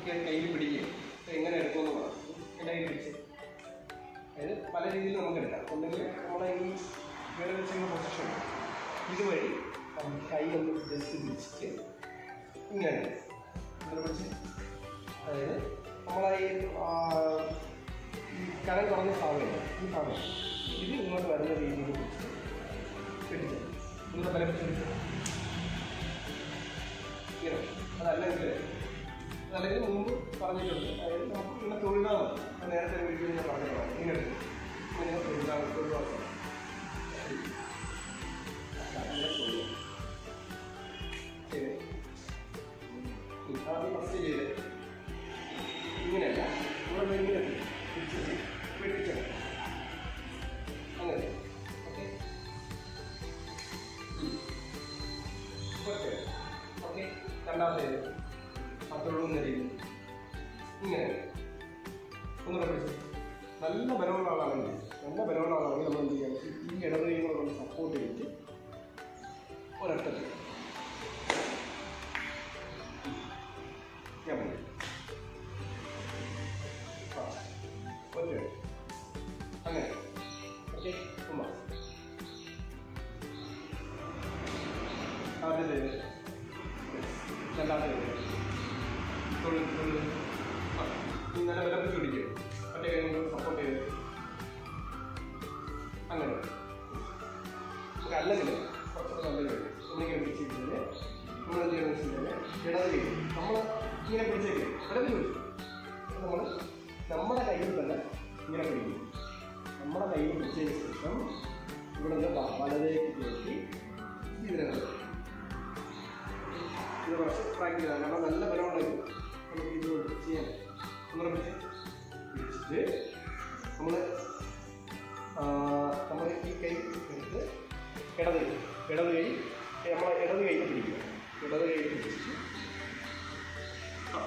കയ്യിൽ പിടിക്കുക ഇത് എങ്ങനെ എടുക്കുമെന്ന് പറയാം എൻ്റെ കയ്യിൽ പിടിച്ച് അതായത് പല രീതിയിൽ നമുക്ക് എടുക്കാം ഒന്നുകിൽ നമ്മുടെ ഈ വേറെ വെച്ചിരുന്ന പൊസിഷൻ ഇതുവഴി നമുക്ക് കൈ ഒന്ന് ജസ്റ്റ് പിടിച്ചിട്ട് ഇങ്ങനെ എടുക്കാം. ഇങ്ങനെ പിടിച്ച് അതായത് നമ്മളെ ഈ ആ, ഈ കനം കുറഞ്ഞ ഭാഗമില്ല ഈ ഭാഗം ഇത് ഇങ്ങോട്ട് വരുന്ന രീതിയിൽ പിടിച്ചിട്ട് പിടിച്ച് ഇങ്ങനെ ബലപ്പിച്ച് പിടിച്ച് ഇങ്ങനെ അതല്ലെങ്കിൽ അതല്ലെങ്കിൽ മുമ്പ് പറഞ്ഞിട്ടുണ്ട് അതായത് നമുക്ക് ഇങ്ങനെ തൊഴിലാവും ഞാൻ നേരത്തെ വീട്ടിൽ ഞാൻ പറഞ്ഞതാണ് ഇങ്ങനെ എടുക്കും ഇങ്ങനെ തൊഴിലാവും തൊഴിലാവും അങ്ങനെ തൊഴിലാവും ശരി ആദ്യം ഫസ്റ്റ് ചെയ്ത് ഇങ്ങനെയല്ല നമ്മൾ ഇങ്ങനെ പിടിച്ചിട്ട് വെട്ടിച്ചത് അങ്ങനെ ഓക്കെ ഓക്കെ ഓക്കെ രണ്ടാമത്തേത് പത്തൊഴുകുന്ന രീതി ഇങ്ങനെ ഒന്നുകൂടെ പിടിച്ച് നല്ല ബലമുള്ള ആളാണെങ്കിൽ നല്ല ബലമുള്ള ആളാണെങ്കിൽ നമ്മൾ എന്ത് ചെയ്യാം ഈ ഇടത് കൈ കൂടെ നമ്മൾ സപ്പോർട്ട് ചെയ്തിട്ട് ഒരൊറ്റ ഞാൻ പോയി. ആ ഒറ്റ അങ്ങനെ ഓക്കെ ഉമ്മ ആദ്യത്തേത് രണ്ടാമത്തേത് തൊഴിൽ തൊഴിൽ ആ നീ നല്ല വിലപ്പിച്ച് പിടിക്കുക മറ്റേ കൈ കൊണ്ട് സപ്പോർട്ട് ചെയ്ത് അങ്ങനെ നമുക്ക് അല്ലെങ്കിൽ കുറച്ചുകൂടെ നല്ലത് വരും ഒന്നിങ്ങനെ പിടിച്ചിട്ടുണ്ടെങ്കിൽ നമ്മൾ എന്ത് ചെയ്യണമെന്ന് വെച്ചിട്ടുണ്ടെങ്കിൽ ഇടത് കൈ നമ്മൾ ഇങ്ങനെ പിടിച്ചേക്ക് ഇടത് പിടിച്ചു നമ്മൾ നമ്മുടെ കയ്യിൽ തന്നെ ഇങ്ങനെ പിടിക്കും നമ്മുടെ കയ്യിൽ പിടിച്ചതിന് ശേഷം ഇവിടെ നിന്ന് വ- വലതേക്ക് കയറ്റി ഇതിനകത്ത് ഇത് കുറച്ച് പ്രാക്ടീസ് ചെയ്യാം കാരണം നല്ല ബലമുണ്ടായിരുന്നു നമുക്ക് ഇതുകൊണ്ട് ചെയ്യാൻ ഒന്നുകൂടെ പിടിച്ച് പിടിച്ചിട്ട് നമ്മൾ നമ്മൾ ഈ കൈ എടുത്ത് ഇടത് കൈ ഇടത് കൈ നമ്മളെ ഇടത് കൈ പിടിക്കുക ഇടത് കൈ പിടിച്ചിട്ട് ആ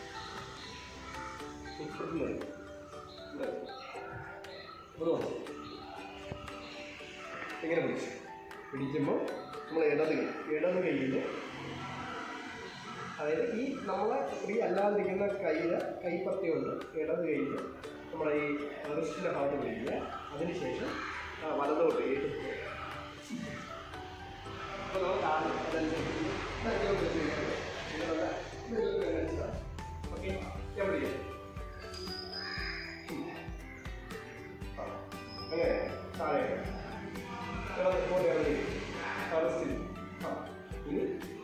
ഇപ്പുറത്ത് വരും ഇവിടെ ഇവിടെ വന്നു ഇങ്ങനെ പിടിച്ചു പിടിക്കുമ്പോൾ നമ്മൾ ഇടത് കൈ ഇടത് കൈയിൽ അതായത് ഈ നമ്മളെ ഫ്രീ അല്ലാതിരിക്കുന്ന കയ്യിൽ കൈപ്പത്തി കൊണ്ട് ഇടത് കയ്യിൽ നമ്മുടെ ഈ റിസ്റ്റിൻ്റെ ഭാഗത്ത് പിടിക്കുക അതിനുശേഷം ആ വലതോട്ട് ഏറ്റ് അപ്പോൾ നമ്മൾ കാല് അതനുസരിച്ച് ഓക്കെ ഞാൻ പിടിക്കാം ആ, അങ്ങനെ താഴെ ഇടത് ഇങ്ങോട്ട് ഇറങ്ങി റിസ്റ്റിൽ ആ ഇനി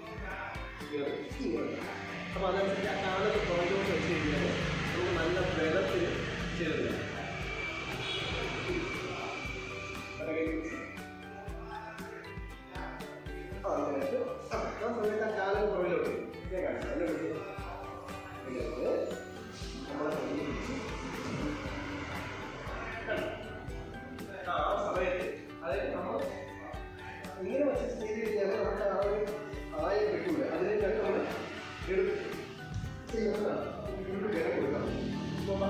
അപ്പോൾ അതനുസരിച്ച് ആ കാലത്ത് പുറകോട്ട് വെച്ച് കഴിഞ്ഞാൽ നമുക്ക് നല്ല ബലത്തിൽ ചേരുക ആ എന്നിട്ട് ആ ആ സമയത്ത് ആ കാലം പുറകിലോട്ട് ഞാൻ കാണിച്ചു അതിനെ പിടിച്ച് ഇതിനകത്ത് നമ്മളെ കയ്യിൽ പിടിച്ച് ആ ആ സമയത്ത് അതായത് നമ്മൾ ഇങ്ങനെ വെച്ച് ചെയ്ത് കഴിഞ്ഞാൽ നമുക്ക് ആ ഒരു ആയം കിട്ടൂല അതിനെ നമ്മൾ എടുത്ത് ചെയ്യുന്നതാണ് വീണ്ടും വില കൊടുക്കാം നോക്കാം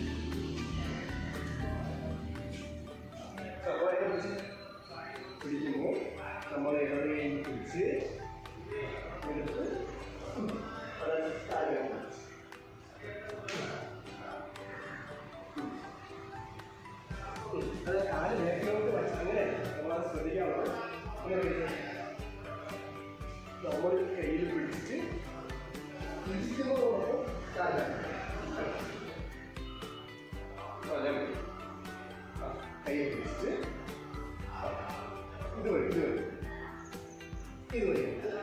അപ്പോൾ അതിനെ പിടിച്ച് പിടിക്കുമ്പോൾ നമ്മൾ ഇടത് കൈ പിടിച്ച് എടുത്ത് അതായത് താഴെ വെക്കണം. അത് കാല് നേരത്തിലോട്ട് വെച്ച് അങ്ങനെ നമ്മളത് ശ്രദ്ധിക്കാനുള്ളത് ഇങ്ങനെ പിടിച്ച് നമ്മൾ കയ്യിൽ പിടിച്ചിട്ട് പിടിക്കുന്നതോടൊപ്പം കാല കയ്യിൽ പിടിച്ചിട്ട് ഇതുവഴി ഇതുവഴി ഇതുവഴി